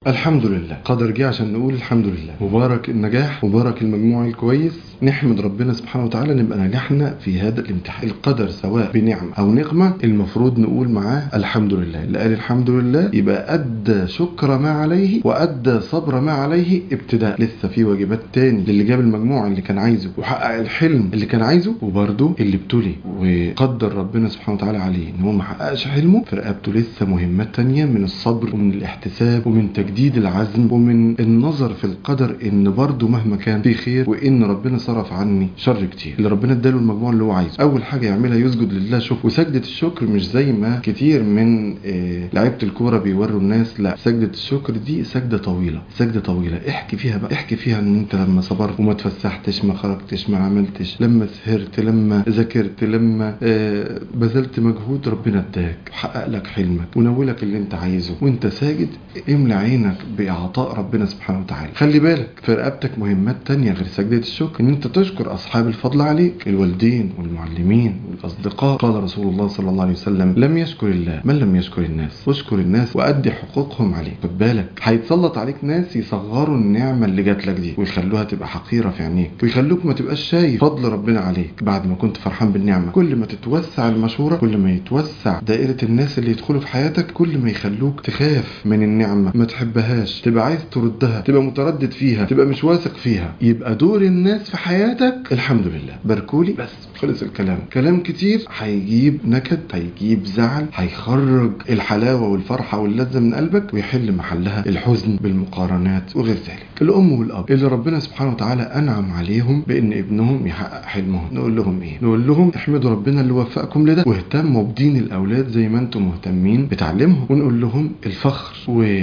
الحمد لله قدر جه عشان نقول الحمد لله مبارك النجاح مبارك المجموع الكويس نحمد ربنا سبحانه وتعالى نبقى نجحنا في هذا الامتحان القدر سواء بنعمة او نقمة المفروض نقول معاه الحمد لله اللي قال الحمد لله يبقى ادى شكر ما عليه وادى صبر ما عليه ابتداء لسه في واجبات تاني للي جاب المجموع اللي كان عايزه وحقق الحلم اللي كان عايزه وبرده اللي ابتلي وقدر ربنا سبحانه وتعالى عليه ان هو ما حققش حلمه في رقبته لسه مهمات تانية من الصبر ومن الاحتساب ومن تجديد العزم ومن النظر في القدر ان برده مهما كان في خير وان ربنا صرف عني شر كتير اللي ربنا اداله المجموع اللي هو عايزه اول حاجه يعملها يسجد لله شكر وسجده الشكر مش زي ما كتير من آه، لعيبه الكوره بيوروا الناس لا سجده الشكر دي سجده طويله سجده طويله احكي فيها بقى احكي فيها ان انت لما صبرت وما تفسحتش ما خرجتش ما عملتش لما سهرت لما ذاكرت لما آه، بذلت مجهود ربنا اداك حقق لك حلمك ونولك اللي انت عايزه وانت ساجد املى عينك باعطاء ربنا سبحانه وتعالى خلي بالك في رقبتك مهمات تانية غير سجدة الشكر ان انت تشكر اصحاب الفضل عليك الوالدين والمعلمين والاصدقاء قال رسول الله صلى الله عليه وسلم لم يشكر الله من لم يشكر الناس اشكر الناس وادي حقوقهم عليك خد بالك هيتسلط عليك ناس يصغروا النعمة اللي جات لك دي ويخلوها تبقى حقيرة في عينيك ويخلوك ما تبقاش شايف فضل ربنا عليك بعد ما كنت فرحان بالنعمة كل ما تتوسع المشورة كل ما يتوسع دائرة الناس اللي يدخلوا في حياتك كل ما يخلوك تخاف من النعمة ما تحبهاش تبقى عايز تردها تبقى متردد فيها تبقى مش واثق فيها يبقى دور الناس في حياتك الحمد لله باركولي بس خلص الكلام كلام كتير هيجيب نكد هيجيب زعل هيخرج الحلاوة والفرحة واللذة من قلبك ويحل محلها الحزن بالمقارنات وغير ذلك الأم والأب اللي ربنا سبحانه وتعالى أنعم عليهم بأن ابنهم يحقق حلمهم نقول لهم إيه نقول لهم احمدوا ربنا اللي وفقكم لده واهتموا بدين الأولاد زي ما أنتم مهتمين بتعليمهم ونقول لهم الفخر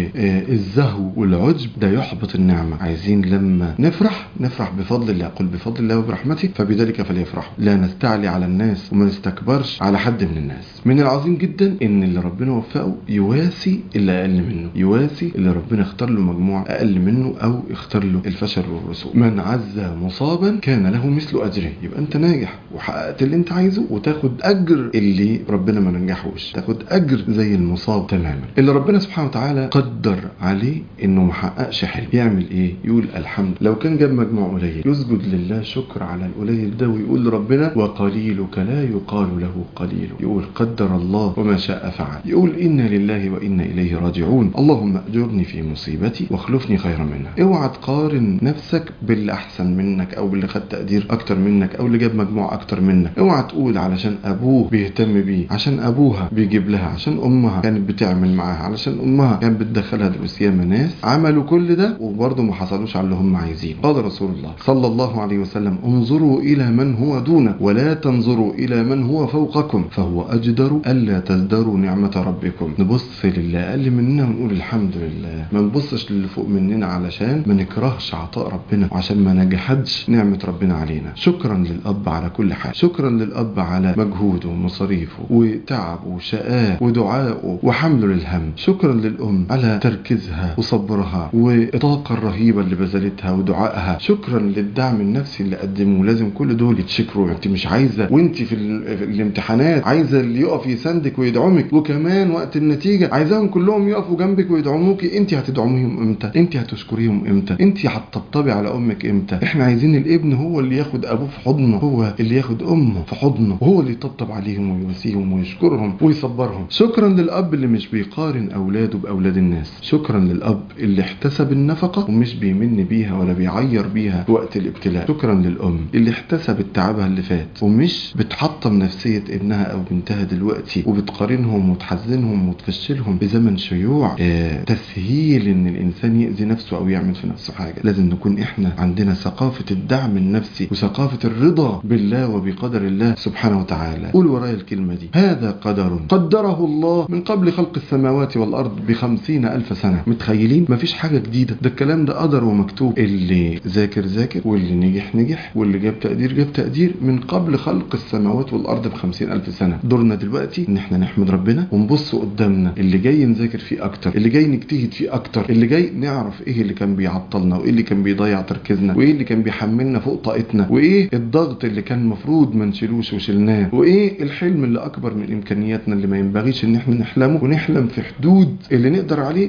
والزهو والعجب ده يحبط النعمة عايزين لما نفرح نفرح بفضل الله قل بفضل الله وبرحمته فبذلك فليفرحوا لا نستعلي على الناس وما نستكبرش على حد من الناس من العظيم جدا ان اللي ربنا وفقه يواسي اللي اقل منه يواسي اللي ربنا اختار له مجموع اقل منه او اختار له الفشل والرسوب من عز مصابا كان له مثل اجره يبقى انت ناجح وحققت اللي انت عايزه وتاخد اجر اللي ربنا ما نجحوش تاخد اجر زي المصاب تماما اللي ربنا سبحانه وتعالى قدر عليه انه ما حققش حلم يعمل ايه يقول الحمد لو كان جاب مجموع قليل يسجد لله شكر على القليل ده ويقول لربنا وقليلك لا يقال له قليل يقول قدر الله وما شاء فعل يقول إنا لله وإنا إليه راجعون اللهم أجرني في مصيبتي واخلفني خيرا منها اوعى تقارن نفسك باللي أحسن منك أو باللي خد تقدير أكتر منك أو اللي جاب مجموع أكتر منك اوعى تقول علشان أبوه بيهتم بيه عشان أبوها بيجيب لها عشان أمها كانت بتعمل معاها علشان أمها كانت بتدخلها دروس ياما ناس عملوا كل ده وبرضه ما حصلوش على اللي هم عايزينه قال رسول الله صلى الله عليه وسلم انظروا إلى من هو دونك ولا تنظروا إلى من هو فوقكم فهو أجدر ألا تزدروا نعمة ربكم نبص للي أقل مننا ونقول الحمد لله ما نبصش للي فوق مننا علشان ما نكرهش عطاء ربنا وعشان ما نجحدش نعمة ربنا علينا شكرا للأب على كل حال شكرا للأب على مجهوده ومصاريفه وتعبه وشقاه ودعائه وحمله للهم شكرا للأم على تركيزها وصبرها والطاقة الرهيبة اللي بذلتها ودعائها شكرا للدعم النفسي اللي قدموه لازم كل دول يتشكروا انت مش عايزة وانت في, ال- في الامتحانات عايزة اللي يقف يساندك ويدعمك وكمان وقت النتيجة عايزاهم كلهم يقفوا جنبك ويدعموك انت هتدعميهم امتى انت هتشكريهم امتى انت هتطبطبي على امك امتى احنا عايزين الابن هو اللي ياخد ابوه في حضنه هو اللي ياخد امه في حضنه وهو اللي يطبطب عليهم ويواسيهم ويشكرهم ويصبرهم شكرا للاب اللي مش بيقارن اولاده باولاد الناس شكرا للاب اللي احتسب النفقه ومش بيمن بيها ولا بيعير بيها في وقت الابتلاء شكرا للام اللي احتسبت تعبها اللي فات ومش بتحطم نفسيه ابنها او بنتها دلوقتي وبتقارنهم وتحزنهم وتفشلهم بزمن شيوع آه تسهيل ان الانسان يأذي نفسه او يعمل في نفسه حاجه لازم نكون احنا عندنا ثقافه الدعم النفسي وثقافه الرضا بالله وبقدر الله سبحانه وتعالى قول ورايا الكلمه دي هذا قدر قدره الله من قبل خلق السماوات والارض بخمسين الف سنه متخيلين مفيش حاجه جديده ده الكلام ده قدر ومكتوب اللي ذاكر ذاكر واللي نجح نجح واللي جاب تقدير جاب تقدير من قبل خلق السماوات والارض بخمسين الف سنه دورنا دلوقتي ان احنا نحمد ربنا ونبص قدامنا اللي جاي نذاكر فيه اكتر اللي جاي نجتهد فيه اكتر اللي جاي نعرف ايه اللي كان بيعطلنا وايه اللي كان بيضيع تركيزنا وايه اللي كان بيحملنا فوق طاقتنا وايه الضغط اللي كان المفروض ما نشيلوش وشلناه وايه الحلم اللي اكبر من امكانياتنا اللي ما ينبغيش ان احنا نحلمه ونحلم في حدود اللي نقدر عليه وزياده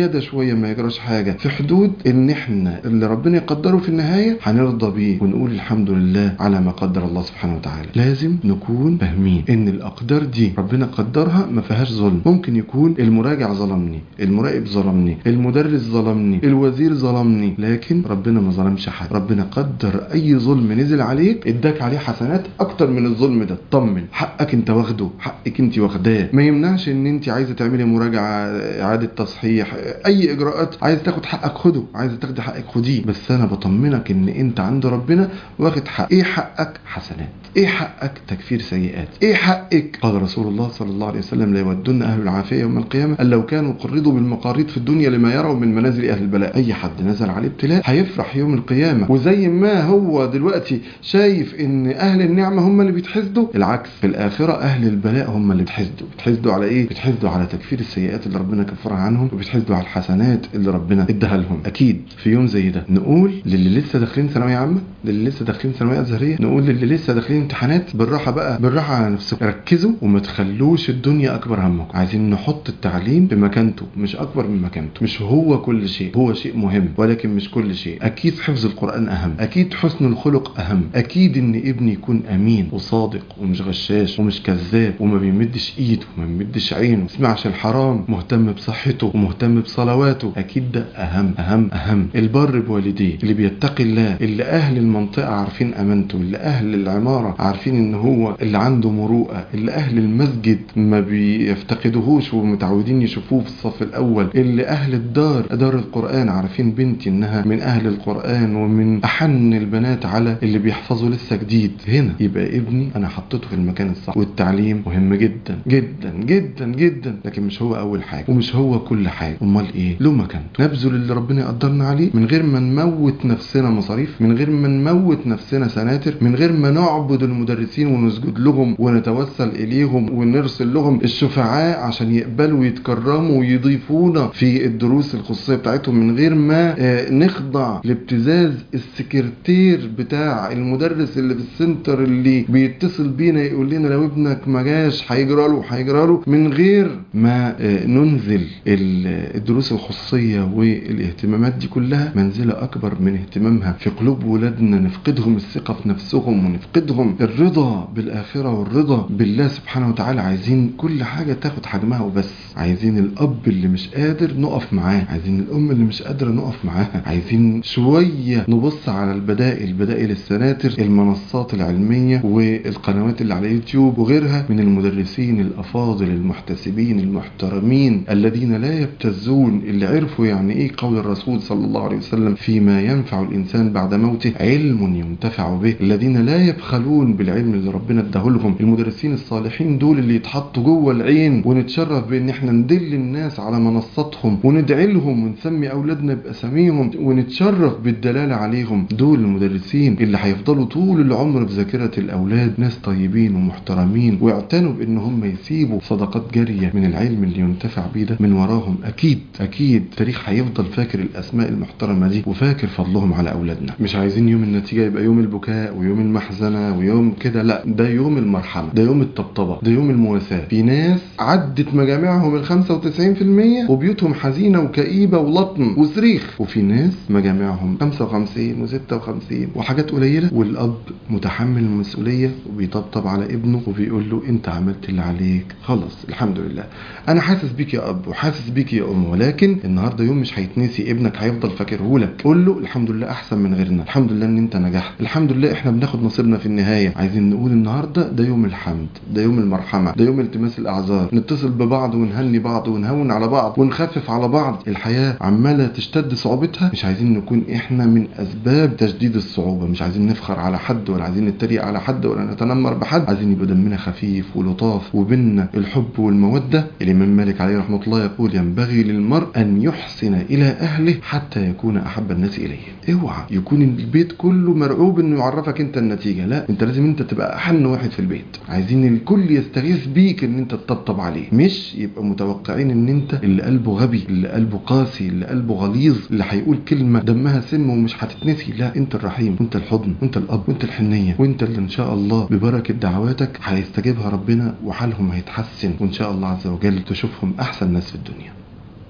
زياده شويه ما يجراش حاجه في حدود ان احنا اللي ربنا يقدره في النهايه هنرضى بيه ونقول الحمد لله على ما قدر الله سبحانه وتعالى لازم نكون فاهمين ان الاقدار دي ربنا قدرها ما فيهاش ظلم ممكن يكون المراجع ظلمني المراقب ظلمني المدرس ظلمني الوزير ظلمني لكن ربنا ما ظلمش حد ربنا قدر اي ظلم نزل عليك اداك عليه حسنات اكتر من الظلم ده طمن حقك انت واخده حقك انت واخداه ما يمنعش ان انت عايزه تعملي مراجعه اعاده تصحيح اي اجراءات عايزه تاخد حقك خده عايزه تاخدي حقك خديه بس انا بطمنك ان انت عند ربنا واخد حق ايه حقك حسنات ايه حقك تكفير سيئات ايه حقك قال رسول الله صلى الله عليه وسلم لا يودن اهل العافيه يوم القيامه ان لو كانوا قرضوا بالمقاريض في الدنيا لما يروا من منازل اهل البلاء اي حد نزل عليه ابتلاء هيفرح يوم القيامه وزي ما هو دلوقتي شايف ان اهل النعمه هم اللي بيتحسدوا العكس في الاخره اهل البلاء هم اللي بيتحسدوا بيتحسدوا على ايه بيتحسدوا على تكفير السيئات اللي ربنا كفرها عنهم وبيتحسدوا على الحسنات اللي ربنا اداها لهم اكيد في يوم زي ده نقول للي لسه داخلين ثانويه عامه للي لسه داخلين ثانويه ازهريه نقول للي لسه داخلين امتحانات بالراحه بقى بالراحه على نفسكم ركزوا وما تخلوش الدنيا اكبر همكم عايزين نحط التعليم في مكانته مش اكبر من مكانته مش هو كل شيء هو شيء مهم ولكن مش كل شيء اكيد حفظ القران اهم اكيد حسن الخلق اهم اكيد ان ابني يكون امين وصادق ومش غشاش ومش كذاب وما بيمدش ايده وما بيمدش عينه ما يسمعش الحرام مهتم بصحته ومهتم بصلواته اكيد ده اهم اهم اهم البر بوالديه اللي بيتقي الله اللي اهل المنطقه عارفين امانته اللي اهل العماره عارفين ان هو اللي عنده مروءه اللي اهل المسجد ما بيفتقدوهوش ومتعودين يشوفوه في الصف الاول اللي اهل الدار دار القران عارفين بنتي انها من اهل القران ومن احن البنات على اللي بيحفظوا لسه جديد هنا يبقى ابني انا حطيته في المكان الصح والتعليم مهم جدا جدا جدا جدا لكن مش هو اول حاجه ومش هو كل حاجه امال ايه له مكانته نبذل اللي ربنا يقدرنا عليه من غير ما نموت نفسنا مصاريف من غير ما نموت نفسنا سناتر من غير ما نعبد المدرسين ونسجد لهم ونتوسل اليهم ونرسل لهم الشفعاء عشان يقبلوا ويتكرموا ويضيفونا في الدروس الخصوصيه بتاعتهم من غير ما آه، نخضع لابتزاز السكرتير بتاع المدرس اللي في السنتر اللي بيتصل بينا يقول لنا لو ابنك ما جاش هيجرى له هيجرى له من غير ما آه، ننزل ال- الدروس الخصوصيه والاهتمامات دي كلها منزله اكبر من اهتمامها في قلوب ولادنا نفقدهم الثقه في نفسهم ونفقدهم الرضا بالاخره والرضا بالله سبحانه وتعالى عايزين كل حاجه تاخد حجمها وبس عايزين الاب اللي مش قادر نقف معاه عايزين الام اللي مش قادره نقف معاها عايزين شويه نبص على البدائل بدائل السناتر المنصات العلميه والقنوات اللي على يوتيوب وغيرها من المدرسين الافاضل المحتسبين المحترمين الذين لا يبتزون اللي عرفوا يعني ايه قول الرسول صلى الله عليه وسلم فيما ينفع الانسان بعد موته علم ينتفع به الذين لا يبخلون بالعلم اللي ربنا اداه لهم المدرسين الصالحين دول اللي يتحطوا جوه العين ونتشرف بان احنا ندل الناس على منصاتهم وندعي لهم ونسمي اولادنا باساميهم ونتشرف بالدلاله عليهم دول المدرسين اللي هيفضلوا طول العمر في ذاكره الاولاد ناس طيبين ومحترمين واعتنوا بان هم يسيبوا صدقات جاريه من العلم اللي ينتفع بيه ده من وراهم اكيد اكيد التاريخ هيفضل فاكر الاسماء المحترمه دي وفاكر فضلهم على اولادنا مش عايزين يوم النتيجه يبقى يوم البكاء ويوم المحزنه ويوم كده لا ده يوم المرحمه ده يوم الطبطبه ده يوم المواساه في ناس عدت مجامعهم ال 95% وبيوتهم حزينه وكئيبه ولطم وصريخ وفي ناس مجامعهم 55 و56 وحاجات قليله والاب متحمل المسؤوليه وبيطبطب على ابنه وبيقول له انت عملت اللي عليك خلاص الحمد لله انا حاسس بيك يا اب وحاسس بيك يا ام ولكن النهارده يوم مش هيتنسي ابنك هيفضل فاكره لك قول له الحمد لله احسن من غيرنا الحمد لله ان انت نجحت الحمد لله احنا بناخد نصيبنا في النهايه عايزين نقول النهارده ده يوم الحمد ده يوم المرحمه ده يوم التماس الاعذار نتصل ببعض ونهني بعض ونهون على بعض ونخفف على بعض الحياه عماله تشتد صعوبتها مش عايزين نكون احنا من اسباب تشديد الصعوبه مش عايزين نفخر على حد ولا عايزين نتريق على حد ولا نتنمر بحد عايزين يبقى دمنا خفيف ولطاف وبيننا الحب والموده الامام مالك عليه رحمه الله يقول ينبغي للمرء ان يحسن الى اهله حتى يكون احب الناس اليه اوعى يكون البيت كله مرعوب انه يعرفك انت النتيجه لا انت لازم انت تبقى احن واحد في البيت عايزين الكل يستغيث بيك ان انت تطبطب عليه مش يبقى متوقعين ان انت اللي قلبه غبي اللي قلبه قاسي اللي قلبه غليظ اللي هيقول كلمه دمها سم ومش هتتنسي لا انت الرحيم وانت الحضن وانت الاب وانت الحنيه وانت اللي ان شاء الله ببركه دعواتك هيستجيبها ربنا وحالهم هيتحسن وان شاء الله عز وجل تشوفهم احسن ناس في الدنيا